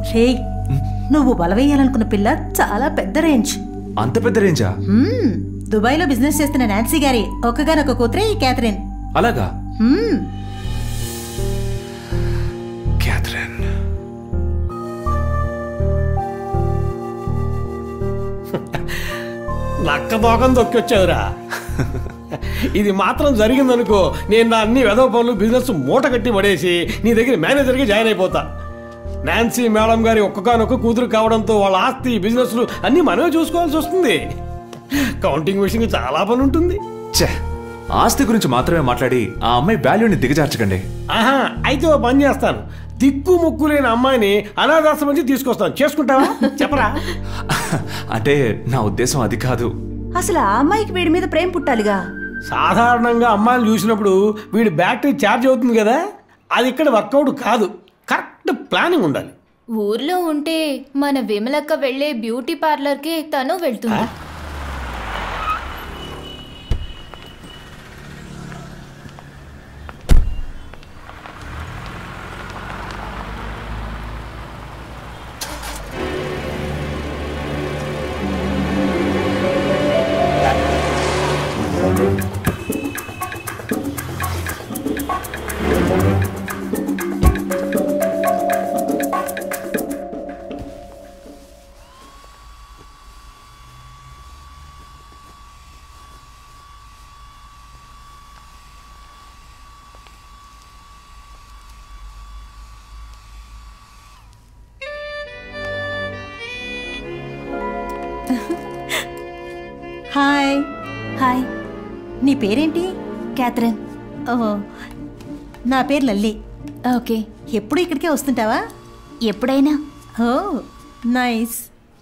రే నువ్వు బలవేయాలనుకున్న పిల్ల చాలా పెద్ద రేంజ్ అంత పెద్ద రేంజా మ్మ్. దుబాయ్లో బిజినెస్ చేస్తున్న నాన్సీ గారి ఒక్కగానొక్క కూతురే ఈ క్యాథరిన్ అలాగా మ్మ్. క్యాథరిన్ నక్క దోకం దొక్కొచ్చావురా ఇది మాత్రం జరిగిందనుకో నేను నా అన్ని వెదవ పనులు బిజినెస్ మూట కట్టి పడేసి నీ దగ్గర మేనేజర్గా జాయిన్ అయిపోతా నాన్సీ మేడం గారి ఒక్కగానొక్క కూతురు కావడంతో వాళ్ళ ఆస్తి బిజినెస్లు అన్నీ మనమే చూసుకోవాల్సి వస్తుంది కౌంటింగ్ విషయంగా చాలా పని ఉంటుంది ఛే ఆస్తి గురించి మాత్రమే మాట్లాడి ఆ అమ్మాయి వాల్యూని దిగజార్చకండి ఆహా అయితే ఓ పని చేస్తాను దిక్కు ముక్కు లేని అమ్మాయిని అనాథాశ్రమం నుంచి తీసుకొస్తాను చేసుకుంటావా చెప్పరా అంటే నా ఉద్దేశం అది కాదు అసలు ఆ అమ్మాయికి వీడి మీద ప్రేమ పుట్టాలిగా సాధారణంగా అమ్మాయిలు చూసినప్పుడు వీడి బ్యాటరీ ఛార్జ్ అవుతుంది కదా అది ఇక్కడ వర్కౌట్ కాదు కరెక్ట్ ప్లానింగ్ ఉండాలి ఊర్లో ఉంటే మన విమలక్క వెళ్ళే బ్యూటీ పార్లర్కే తను వెళ్తుంది హాయ్ హాయ్ నీ పేరేంటి క్యాథరిన్ ఓహో నా పేరు లల్లి ఓకే ఎప్పుడు ఇక్కడికే వస్తుంటావా ఎప్పుడైనా ఓ నైస్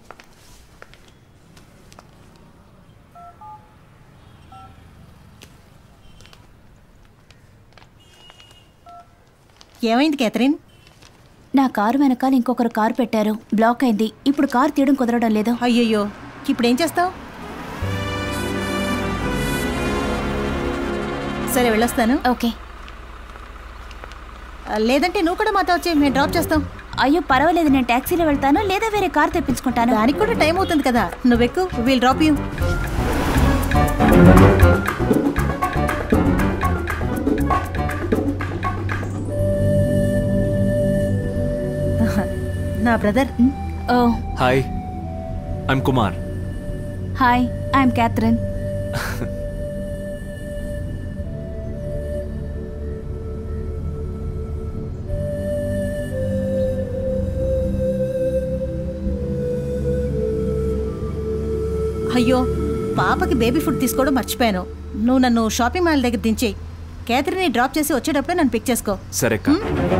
ఏమైంది క్యాథరిన్ నా కారు వెనకాల ఇంకొకరు కారు పెట్టారు బ్లాక్ అయింది ఇప్పుడు కారు తీయడం కుదరడం లేదు అయ్యయ్యో ఇప్పుడు ఏం చేస్తావు సరే వెళ్ళొస్తాను ఓకే ఆ, లేదంటే నువ్వు కూడా మాతో వచ్చి మేము డ్రాప్ చేస్తాం అయ్యో పర్వాలేదు నేను ట్యాక్సీలో వెళ్తాను లేదా వేరే కార్ తెప్పించుకుంటాను దానికి కూడా టైం అవుతుంది కదా నువ్వెక్కు వీల్ డ్రాప్ యూ నా brother oh hi I'm Kumar hi I'm Catherine అయ్యో పాపకి బేబీ ఫుడ్ తీసుకోవడం మర్చిపోయాను నువ్వు నన్ను షాపింగ్ మాల్ దగ్గర దించేయి క్యాథరిన్ని డ్రాప్ చేసి వచ్చేటప్పుడే నన్ను పిక్ చేసుకో సరే అక్క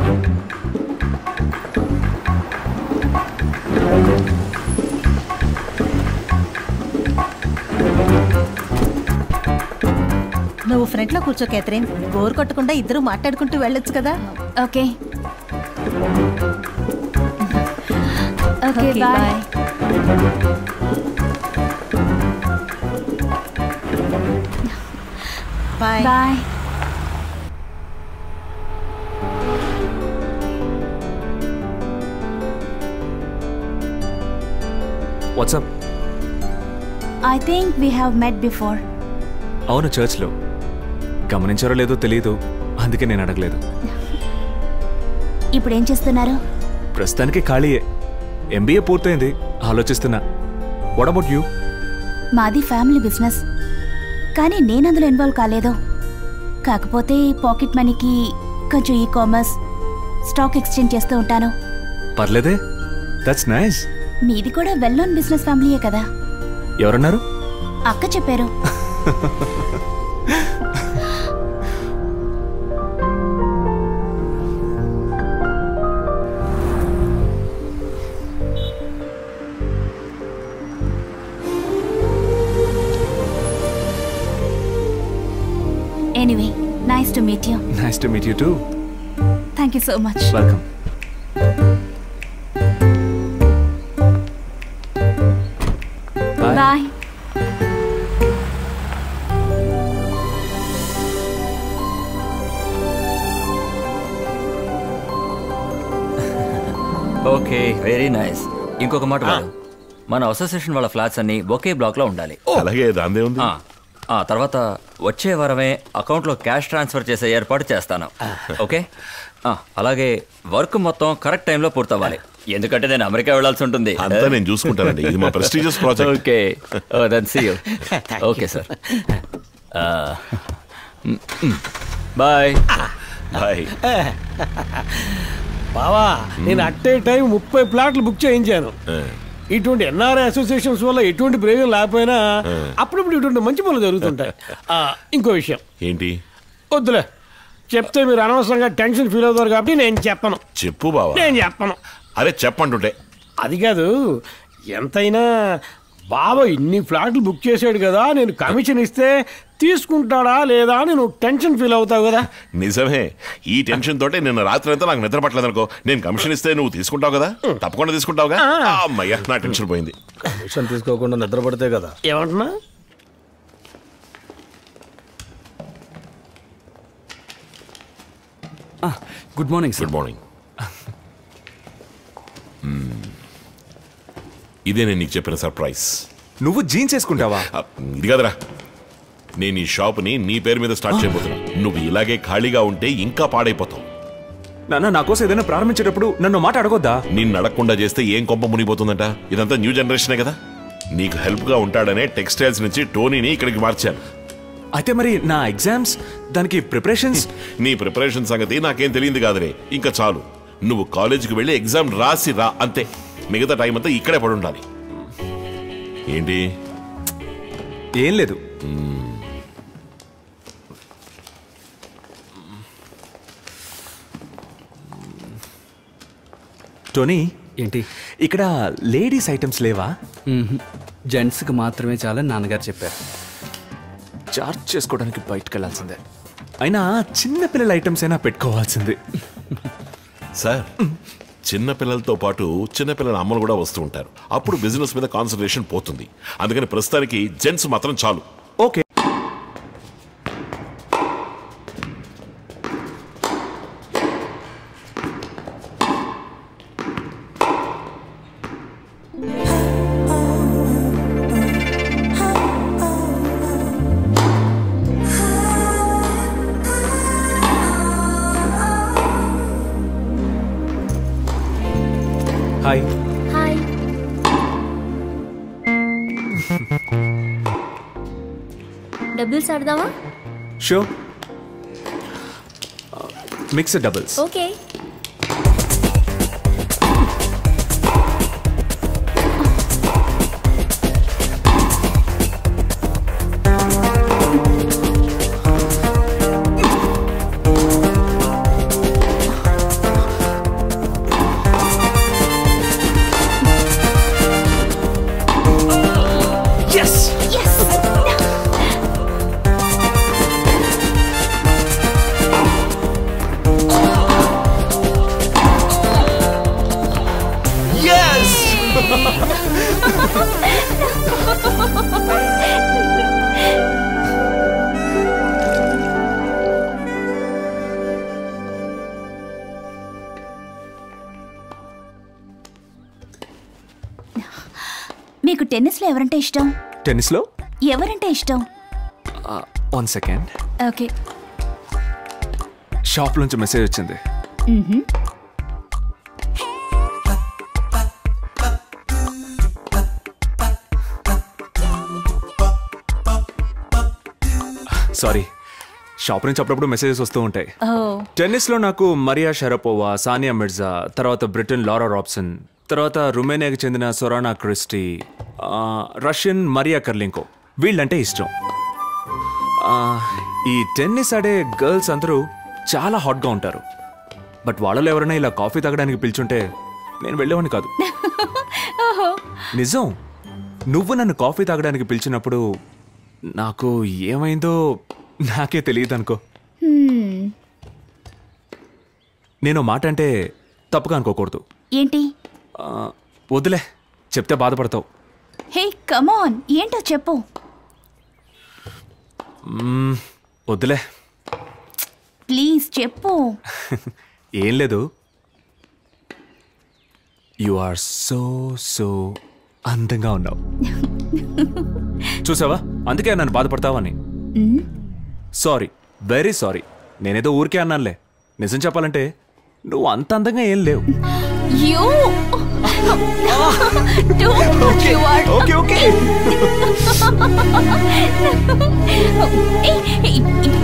నువ్వు ఫ్రంట్లో కూర్చో క్యాథరిన్ బోర్ కొట్టకుండా ఇద్దరు మాట్లాడుకుంటూ వెళ్ళొచ్చు కదా okay okay Okay, bye bye bye what's up I think we have met before అవును చర్చ్లో గమనించారో లేదో తెలియదు అందుకే నేను అడగలేదు ఇప్పుడు ఏం చేస్తున్నారు ప్రస్తుతానికి ఖాళీయే ఎంబీఏ పూర్తయింది ఆలోచిస్తున్నా వాట్ అబౌట్ యూ మాది ఫ్యామిలీ బిజినెస్ కానీ నేను అందులో ఇన్వాల్వ్ కాలేదు కాకపోతే పాకెట్ మనీకి కొంచెం ఈ కామర్స్ స్టాక్ ఎక్స్చేంజ్ చేస్తూ ఉంటాను పర్లేదే దట్స్ నైస్ మీది కూడా వెల్ నోన్ బిజినెస్ ఫ్యామిలీయే కదా ఎవరన్నారు అక్క చెప్పారు anyway nice to meet you nice to meet you too thank you so much welcome bye bye oh okay very nice ఇంకొక మాట బాలు. మన అసోసియేషన్ వాళ్ళ ఫ్లాట్స్ అన్ని ఒకే బ్లాక్ లో ఉండాలి అలాగే దాందే ఉంది ఆ, ఆ తర్వాత వచ్చే వారమే అకౌంట్ లో క్యాష్ ట్రాన్స్ఫర్ చేసే ఏర్పాటు చేస్తాను ఓకే ఆ, అలాగే వర్క్ మొత్తం కరెక్ట్ టైంలో పూర్తవ్వాలి ఎందుకంటే నేను అమెరికా వెళ్ళాల్సి ఉంటుంది అంతా నేను చూసుకుంటానండి ఇది మా prestigious project okay then see you okay sir bye bye బావా నేను అట్టే టైం ముప్పై ప్లాట్లు బుక్ చేయించాను ఇటువంటి ఎన్ఆర్ఐ అసోసియేషన్స్ వల్ల ఎటువంటి ప్రయోజనం లేకపోయినా అప్పుడప్పుడు ఇటువంటి మంచి పనులు జరుగుతుంటాయి ఆ, ఇంకో విషయం ఏంటి వద్దులే చెప్తే మీరు అనవసరంగా టెన్షన్ ఫీల్ అవుతారు కాబట్టి నేను చెప్పను చెప్పు బావా నేను చెప్పను అరే చెప్పంటుంటే అది కాదు ఎంతైనా బావ ఇన్ని ఫ్లాట్లు బుక్ చేశాడు కదా నేను కమిషన్ ఇస్తే తీసుకుంటాడా లేదా అని నువ్వు టెన్షన్ ఫీల్ అవుతావు కదా నిజమే ఈ టెన్షన్ తోటే నిన్న రాత్రి అంతా నాకు నిద్ర పట్టలేదు అనుకో నేను కమిషన్ ఇస్తే నువ్వు తీసుకుంటావు కదా తప్పకుండా తీసుకుంటావుగా అమ్మయ్యా నా టెన్షన్ పోయింది మిషన్ తీసుకోకుండా నిద్ర పడితే కదా ఏమంటున్నా గుడ్ మార్నింగ్ గుడ్ మార్నింగ్ ఇదే నేను నీకు చెప్పిన సర్ప్రైజ్ నువ్వు జీన్స్ వేసుకుంటావా ఆ, ఇది కదరా నేను ఈ షాప్ని నీ పేరు మీద స్టార్ట్ చేయబోతున్నా నువ్వు ఇలాగే ఖాళీగా ఉంటే ఇంకా పాడైపోతావు నాన్న నా కోసం ఏదైనా ప్రారంభించేటప్పుడు నన్ను మాట అడగొద్దా నిన్ను అడగకుండా చేస్తే ఏం కొంప మునిగిపోతుందంట ఇదంతా న్యూ జనరేషనే కదా నీకు హెల్ప్ గా ఉంటాడనే టెక్స్టైల్స్ నుంచి టోనీని ఇక్కడికి మార్చాను అయితే మరి నా ఎగ్జామ్స్ దానికి ప్రిపరేషన్స్ నీ ప్రిపరేషన్ సంగతి నాకేం తెలియంది కాదురే ఇంకా చాలు నువ్వు కాలేజీకి వెళ్ళి ఎగ్జామ్ రాసి రా అంతే మిగతా టైం అంతా ఇక్కడే పడి ఉండాలి ఏంటి ఏం లేదు టోనీ ఏంటి ఇక్కడ లేడీస్ ఐటమ్స్ లేవా జెంట్స్కి మాత్రమే చాలని నాన్నగారు చెప్పారు చార్జ్ చేసుకోవడానికి బయటకు వెళ్ళాల్సిందే అయినా చిన్న పిల్లల ఐటమ్స్ అయినా పెట్టుకోవాల్సిందే సార్ చిన్న పిల్లలతో పాటు చిన్న పిల్లల అమ్మలు కూడా వస్తూ ఉంటారు అప్పుడు బిజినెస్ మీద కాన్సన్ట్రేషన్ పోతుంది అందుకని ప్రస్తుతానికి జెంట్స్ మాత్రం చాలు ఓకే హాయ్ హాయ్ డబుల్స్ ఆడదామా షో మిక్స్డ్ డబుల్స్ ఓకే మీకు టెన్నిస్లో ఎవరంటే ఇష్టం టెన్నిస్లో ఎవరంటే ఇష్టం వన్ సెకండ్ ఓకే షాప్ నుంచి మెసేజ్ వచ్చింది సారీ షాప్ నుంచి అప్పుడప్పుడు మెసేజెస్ వస్తూ ఉంటాయి ఓ టెన్నిస్లో నాకు మరియా షరపోవా సానియా మిర్జా తర్వాత బ్రిటన్ లారా రాబ్సన్ తర్వాత రుమేనియాకి చెందిన సొరానా క్రిస్టీ ఆ, రష్యన్ మరియా కర్లింకో వీళ్ళంటే ఇష్టం ఆ, ఈ టెన్నిస్ ఆడే గర్ల్స్ అందరూ చాలా హాట్గా ఉంటారు బట్ వాళ్ళలో ఎవరైనా ఇలా కాఫీ తాగడానికి పిలుచుంటే నేను వెళ్ళేవాడిని కాదు నిజం నువ్వు నన్ను కాఫీ తాగడానికి పిలిచినప్పుడు నాకు ఏమైందో నాకే తెలియదు అనుకో నేను మాట అంటే తప్పుగా అనుకోకూడదు ఏంటి ఆ, వదిలే చెప్తే బాధపడతావు హే కమాన్ ఏంటో చెప్పు మ్మ్, వద్దులే ప్లీజ్ చెప్పు ఏం లేదు యు ఆర్ సో సో అందంగా ఉన్నావు చూసావా అందుకే నన్ను బాధపడతావని సారీ వెరీ సారీ నేనేదో ఊరికే అన్నానులే నిజం చెప్పాలంటే నువ్వు అంత అందంగా ఏం లేవు You don't touch your word. Okay okay Hey, hey,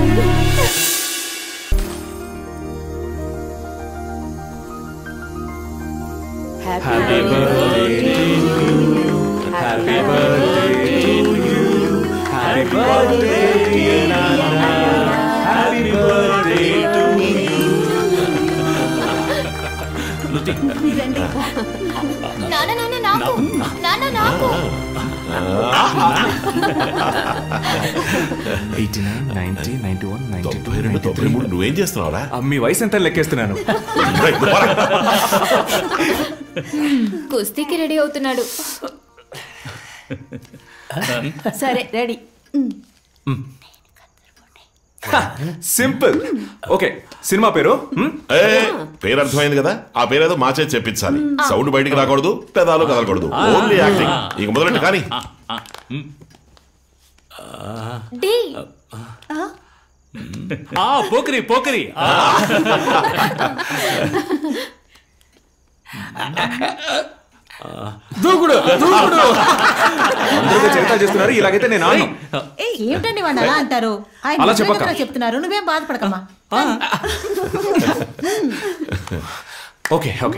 happy birthday happy birthday happy birthday happy birthday నాన్న నాన్న నాకు నాన్న నాకు eighty nine ninety ninety one ninety తొంభై రెండు తొంభై మూడు నువ్వేం చేస్తున్నావురా మీ వయసు ఎంత లెక్కేస్తున్నాను రేయ్, నువ్వు పోరా. కుస్తీకి రెడీ అవుతున్నాడు సరే రెడీ సింపుల్ ఓకే సినిమా పేరు హ్మ్? ఏ, పేరు అర్థమైంది కదా ఆ పేరు ఏదో మా చేతి చెప్పించాలి సౌండ్ బయటికి రాకూడదు పెదాలు కదలకూడదు ఓన్లీ యాక్టింగ్ ఇక మొదలెట్టు కానీ డి ఆ పోకరి పోకరి ఆ, దూకుడు దూకుడు అందరూ చరిత్ర చేస్తున్నారు ఇలాగైతే నేను ఆను ఏ ఏమిటండి వాడిని అలా అంటారు ఆయన అలా నిజమే చెప్పక్క. కదా చెప్తున్నారు నువ్వేం బాధపడకమ్మా ఓకే ఓకే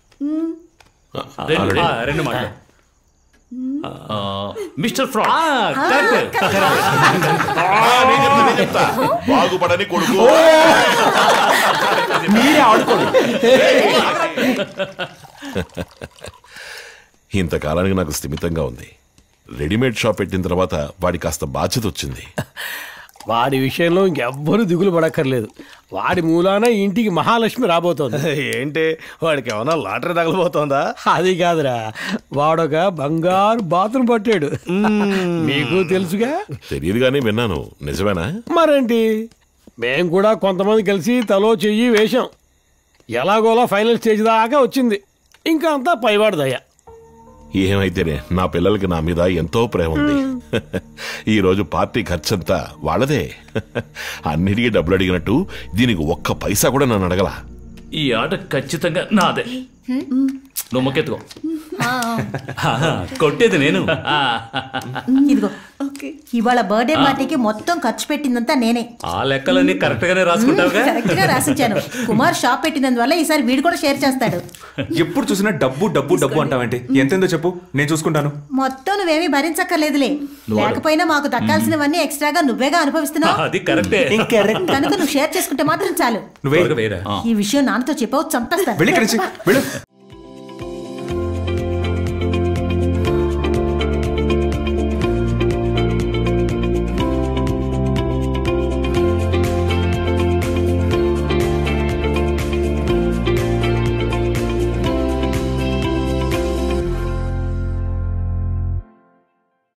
రెండు ఆ, రెండు మాటలు ఆ, మిస్టర్ ఫ్రాడ్ కరెక్ట్ ఆ, నేను చెప్తా, నేను చెప్తా. బాగుపడని కొడుకు మీరే ఆడుకోండి ఇంతకాలానికి నాకు స్థిమితంగా ఉంది రెడీమేడ్ షాప్ పెట్టిన తర్వాత వాడి కాస్త బాధ్యత వచ్చింది వాడి విషయంలో ఇంకెవ్వరూ దిగులు పడక్కర్లేదు వాడి మూలాన ఈ ఇంటికి మహాలక్ష్మి రాబోతోంది ఏంటి వాడికి ఏమన్నా లాటరీ తగలబోతోందా అది కాదురా వాడొక బంగారు బాత్రూమ్ పట్టాడు మీకు తెలుసుగా తెలియదు కానీ విన్నాను నిజమేనా మరేంటి మేం కూడా కొంతమంది కలిసి తలో చెయ్యి వేశాం ఎలాగోలా ఫైనల్ స్టేజ్ దాకా వచ్చింది ఇంకా అంతా పైవాడు దయ ఏమైతేనే నా పిల్లలకి నా మీద ఎంతో ప్రేమ ఉంది ఈ రోజు పార్టీ ఖర్చంతా వాళ్ళదే అన్నిటికీ డబ్బులు అడిగినట్టు దీనికి ఒక్క పైసా కూడా నన్ను అడగల ఈ ఆట ఖచ్చితంగా నాదే నువ్వు మొక్కెత్తుకో ఆహా, కొట్టేది నేను ఆ, ఇదిగో ఇవాళ బర్త్డే పార్టీకి మొత్తం ఖర్చు పెట్టిందంతా నేనే ఆ లెక్కలన్నీ కరెక్ట్ గానే రాసుకుంటావుగా కరెక్ట్ గా రాసిచ్చాను కుమార్ షాప్ పెట్టినందువల్ల ఈసారి వీడు కూడా షేర్ చేస్తాడు ఎప్పుడు చూసినా డబ్బు డబ్బు డబ్బు అంటావేంటి ఎంతెందో చెప్పు నేను చూసుకుంటాను మొత్తం నువ్వేమీ భరించక్కర్లేదులే లేకపోయినా మాకు దక్కాల్సినవన్నీ ఎక్స్ట్రాగా నువ్వేగా అనుభవిస్తున్నావు అది కరెక్టే కనుక నువ్వు షేర్ చేసుకుంటే మాత్రం చాలు నువ్వే త్వరగా వేయరా. ఈ విషయం నాన్నతో చెప్పవు చంపేస్తాను వెళ్ళి ఇక్కడి నుంచి వెళ్ళు